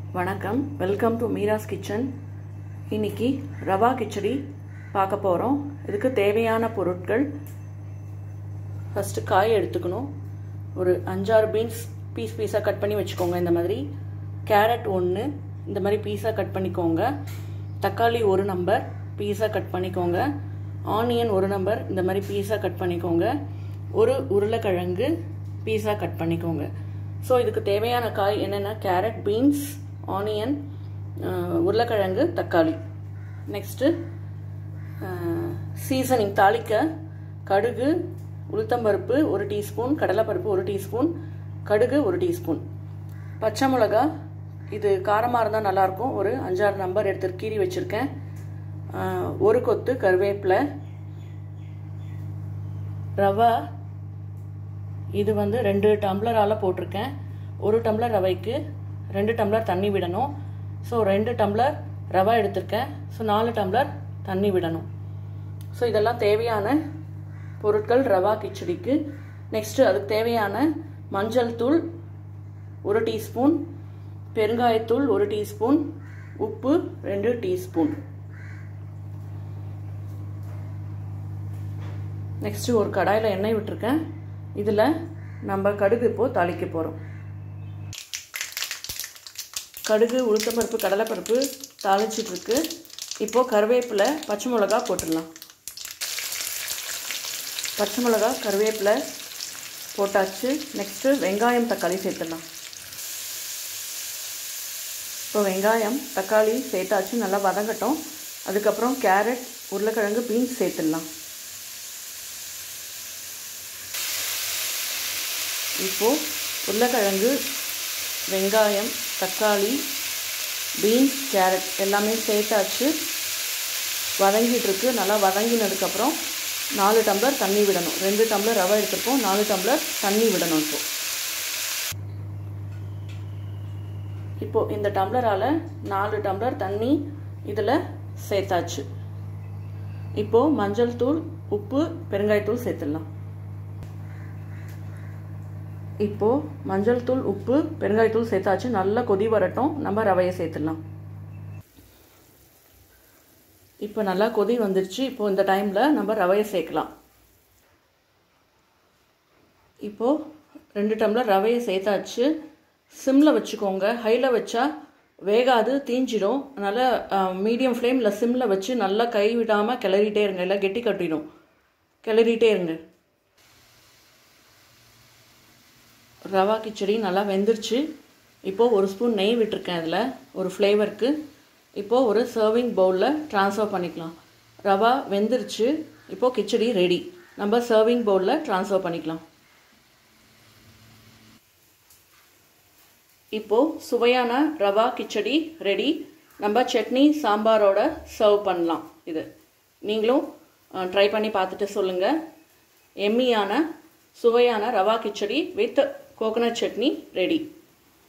வணக்கம் welcome to Meera's kitchen இன்னைக்கு ரவா கிச்சடி பார்க்க போகிறோம் இதுக்கு தேவையான பொருட்கள் ஃபஸ்ட்டு காய் எடுத்துக்கணும் ஒரு அஞ்சாறு பீன்ஸ் பீஸ் பீஸாக கட் பண்ணி வச்சுக்கோங்க இந்த மாதிரி கேரட் ஒன்று இந்த மாதிரி பீஸாக கட் பண்ணிக்கோங்க தக்காளி ஒரு நம்பர் பீஸாக கட் பண்ணிக்கோங்க ஆனியன் ஒரு நம்பர் இந்த மாதிரி பீஸாக கட் பண்ணிக்கோங்க ஒரு உருளைக்கிழங்கு பீஸாக கட் பண்ணிக்கோங்க ஸோ இதுக்கு தேவையான காய் என்னென்னா கேரட் பீன்ஸ் ஆனியன் உருளைக்கிழங்கு தக்காளி நெக்ஸ்ட்டு சீசனிங் தாளிக்க கடுகு உளுத்தம்பருப்பு ஒரு டீஸ்பூன் கடலைப்பருப்பு ஒரு டீஸ்பூன் கடுகு ஒரு டீஸ்பூன் பச்சை மிளகா இது காரமாக இருந்தால் நல்லாயிருக்கும் ஒரு அஞ்சாறு நம்பர் எடுத்து கீறி வச்சுருக்கேன் ஒரு கொத்து கருவேப்பிலை ரவை இது வந்து ரெண்டு டம்ளரால் போட்டிருக்கேன் ஒரு டம்ளர் ரவைக்கு ரெண்டு டம்ளர் தண்ணி விடணும் ஸோ ரெண்டு டம்ளர் ரவை எடுத்திருக்கேன் ஸோ நாலு டம்ளர் தண்ணி விடணும் ஸோ இதெல்லாம் தேவையான பொருட்கள் ரவா கிச்சடிக்கு நெக்ஸ்ட்டு அதுக்கு தேவையான மஞ்சள் தூள் ஒரு டீஸ்பூன் பெருங்காயத்தூள் ஒரு டீஸ்பூன் உப்பு ரெண்டு டீஸ்பூன் நெக்ஸ்ட்டு ஒரு கடாயில் எண்ணெய் விட்டுருக்கேன் இதில் நம்ம கடுகு இப்போது தாளிக்க போகிறோம் கடுகு உளுத்தம்பருப்பு கடலைப்பருப்பு தாளிச்சிட்ருக்கு இப்போது கருவேப்பிலை பச்சை மிளகா போட்டுடலாம் பச்சை மிளகா கருவேப்பிலை போட்டாச்சு நெக்ஸ்ட்டு வெங்காயம் தக்காளி சேர்த்துடலாம் இப்போ வெங்காயம் தக்காளி சேர்த்தாச்சு நல்லா வதங்கட்டும் அதுக்கப்புறம் கேரட் உருளைக்கிழங்கு பீன்ஸ் சேர்த்துடலாம் இப்போது உருளைக்கிழங்கு வெங்காயம் தக்காளி பீன்ஸ் கேரட் எல்லாமே சேர்த்தாச்சு வதங்கிட்டுருக்கு நல்லா வதங்கினதுக்கப்புறம் நாலு டம்ளர் தண்ணி விடணும் ரெண்டு டம்ளர் ரவை எடுத்துப்போம் நாலு டம்ளர் தண்ணி விடணும் இப்போது இப்போது இந்த டம்ளரால் நாலு டம்ளர் தண்ணி இதில் சேர்த்தாச்சு இப்போது மஞ்சள் தூள் உப்பு பெருங்காயத்தூள் சேர்த்துடலாம் இப்போது மஞ்சள் தூள் உப்பு பெருங்காயத்தூள் சேர்த்தாச்சு நல்லா கொதி வரட்டும் நம்ம ரவையை சேர்த்துடலாம் இப்போ நல்லா கொதி வந்துருச்சு இப்போது இந்த டைமில் நம்ம ரவையை சேர்க்கலாம் இப்போது ரெண்டு டம்ளர் ரவையை சேர்த்தாச்சு சிம்மில் வச்சுக்கோங்க ஹையில் வச்சா வேகாது தீஞ்சிடும் அதனால் மீடியம் ஃப்ளேமில் சிம்மில் வச்சு நல்லா கை விடாமல் கிளறிட்டே இருங்க இல்லை கெட்டி கட்டிடும் கிளறிட்டே இருங்க ரவா கிச்சடி நல்லா வெந்துருச்சு இப்போது ஒரு ஸ்பூன் நெய் விட்டுருக்கேன் அதில் ஒரு ஃப்ளேவருக்கு இப்போது ஒரு சர்விங் பவுலில் ட்ரான்ஸ்ஃபர் பண்ணிக்கலாம் ரவா வெந்துருச்சு இப்போது கிச்சடி ரெடி நம்ம சர்விங் பவுலில் ட்ரான்ஸ்ஃபர் பண்ணிக்கலாம் இப்போது சுவையான ரவா கிச்சடி ரெடி நம்ம சட்னி சாம்பாரோட சர்வ் பண்ணலாம் இது நீங்களும் ட்ரை பண்ணி பார்த்துட்டு சொல்லுங்கள் எம்மியான சுவையான rava kichadi with coconut chutney ready